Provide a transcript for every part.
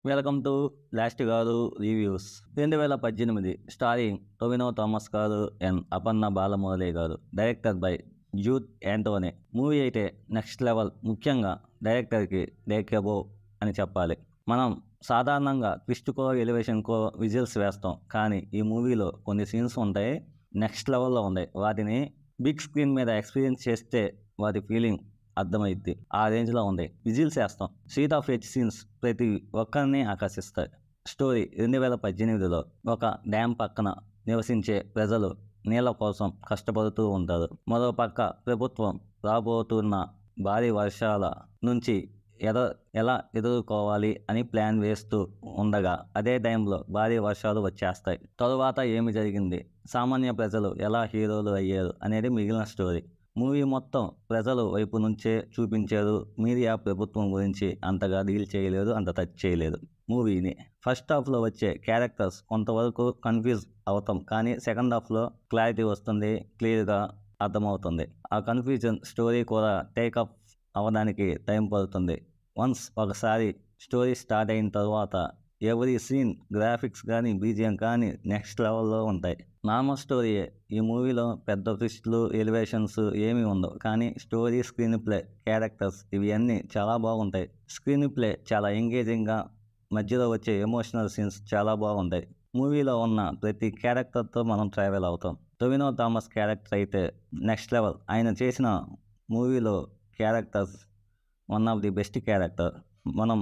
welcome to last గారు reviews రెండు వేల పద్దెనిమిది స్టారింగ్ టొవినో థామస్ గారు అండ్ అపర్ణ బాలమురళి గారు director by Jude Anthony movie అయితే నెక్స్ట్ లెవెల్ ముఖ్యంగా డైరెక్టర్కి డేకెబో అని చెప్పాలి మనం సాధారణంగా ట్విస్ట్కో ఎలివేషన్కో విజిల్స్ వేస్తాం కానీ ఈ మూవీలో కొన్ని సీన్స్ ఉంటాయి నెక్స్ట్ లెవెల్లో ఉన్నాయి వాటిని బిగ్ స్క్రీన్ మీద ఎక్స్పీరియన్స్ చేస్తే వాటి ఫీలింగ్ అర్థమైద్ది ఆ రేంజ్లో ఉంది విజిల్స్ వేస్తాం సీట్ ఆఫ్ హెచ్ సీన్స్ ప్రతి ఒక్కరిని ఆకర్షిస్తాయి స్టోరీ రెండు వేల పద్దెనిమిదిలో ఒక డ్యామ్ పక్కన నివసించే ప్రజలు నీళ్ళ కోసం కష్టపడుతూ ఉంటారు మరో పక్క ప్రభుత్వం రాబోతున్న భారీ వర్షాల నుంచి ఎద ఎలా ఎదుర్కోవాలి అని ప్లాన్ వేస్తూ ఉండగా అదే టైంలో భారీ వర్షాలు వచ్చేస్తాయి తరువాత ఏమి జరిగింది సామాన్య ప్రజలు ఎలా హీరోలు అయ్యారు అనేది మిగిలిన స్టోరీ మూవీ మొత్తం ప్రజలు వైపు నుంచే చూపించారు మీడియా ప్రభుత్వం గురించి అంతగా డీల్ చేయలేదు అంత టచ్ చేయలేదు మూవీని ఫస్ట్ హాఫ్లో వచ్చే క్యారెక్టర్స్ కొంతవరకు కన్ఫ్యూజ్ అవుతాం కానీ సెకండ్ హాఫ్లో క్లారిటీ వస్తుంది క్లియర్గా అర్థమవుతుంది ఆ కన్ఫ్యూజన్ స్టోరీ కూడా టేకప్ అవ్వడానికి టైం పడుతుంది వన్స్ ఒకసారి స్టోరీ స్టార్ట్ అయిన తర్వాత ఎవరీ సీన్ గ్రాఫిక్స్ కానీ బీజిఎం కానీ నెక్స్ట్ లెవెల్లో ఉంటాయి నార్మల్ స్టోరీయే ఈ మూవీలో పెద్ద ట్విస్ట్లు ఎలివేషన్స్ ఏమీ ఉండవు కానీ స్టోరీ స్క్రీన్ ప్లే క్యారెక్టర్స్ ఇవి అన్నీ చాలా బాగుంటాయి స్క్రీన్ ప్లే చాలా ఎంగేజింగ్గా మధ్యలో వచ్చే ఎమోషనల్ సీన్స్ చాలా బాగుంటాయి మూవీలో ఉన్న ప్రతి క్యారెక్టర్తో మనం ట్రావెల్ అవుతాం టొవినో థామస్ క్యారెక్టర్ అయితే నెక్స్ట్ లెవెల్ ఆయన చేసిన మూవీలో characters one of the best character మనం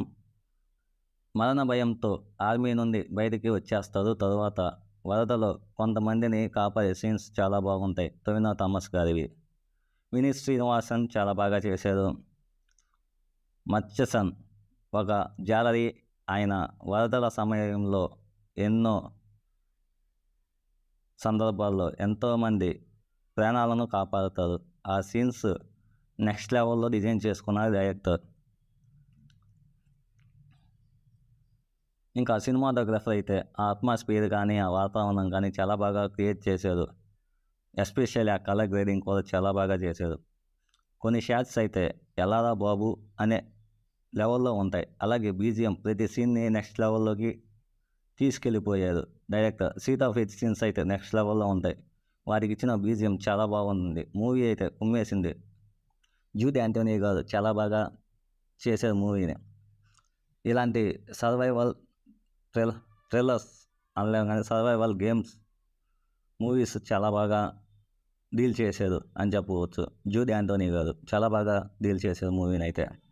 మరణ భయంతో ఆర్మీ నుండి బయటికి వచ్చేస్తారు తరువాత వరదలో కొంతమందిని కాపాడే సీన్స్ చాలా బాగుంటాయి టొవినో థామస్ గారివి వినీత్ శ్రీనివాసన్ చాలా బాగా చేశారు మత్స్యసన్ ఒక జాలరీ ఆయన వరదల సమయంలో ఎన్నో సందర్భాల్లో ఎంతోమంది ప్రాణాలను కాపాడుతారు ఆ సీన్స్ నెక్స్ట్ లెవెల్లో డిజైన్ చేసుకున్నారు డైరెక్టర్ ఇంకా సినిమాటోగ్రఫర్ అయితే ఆ అట్మాస్ఫియర్ కానీ ఆ వాతావరణం కానీ చాలా బాగా క్రియేట్ చేశారు ఎస్పెషల్లీ ఆ కలర్ గ్రేడింగ్ కూడా చాలా బాగా చేశారు కొన్ని షాట్స్ అయితే ఎలారా బాబు అనే లెవెల్లో ఉంటాయి అలాగే బీజిఎం ప్రతి సీన్ని నెక్స్ట్ లెవెల్లోకి తీసుకెళ్ళిపోయారు director seat of H scenes అయితే నెక్స్ట్ లెవెల్లో ఉంటాయి వారికి ఇచ్చిన బీజిఎం చాలా బాగుంది మూవీ అయితే కుమ్మేసింది జూట్ యాంటోనీ గారు చాలా బాగా చేశారు మూవీని ఇలాంటి సర్వైవల్ థ్రిల్ థ్రిల్లర్స్ అనలేము కానీ సర్వైవల్ గేమ్స్ మూవీస్ చాలా బాగా డీల్ చేశారు అని చెప్పవచ్చు జూడ్ యాంటోనీ గారు చాలా బాగా డీల్ చేశారు మూవీని అయితే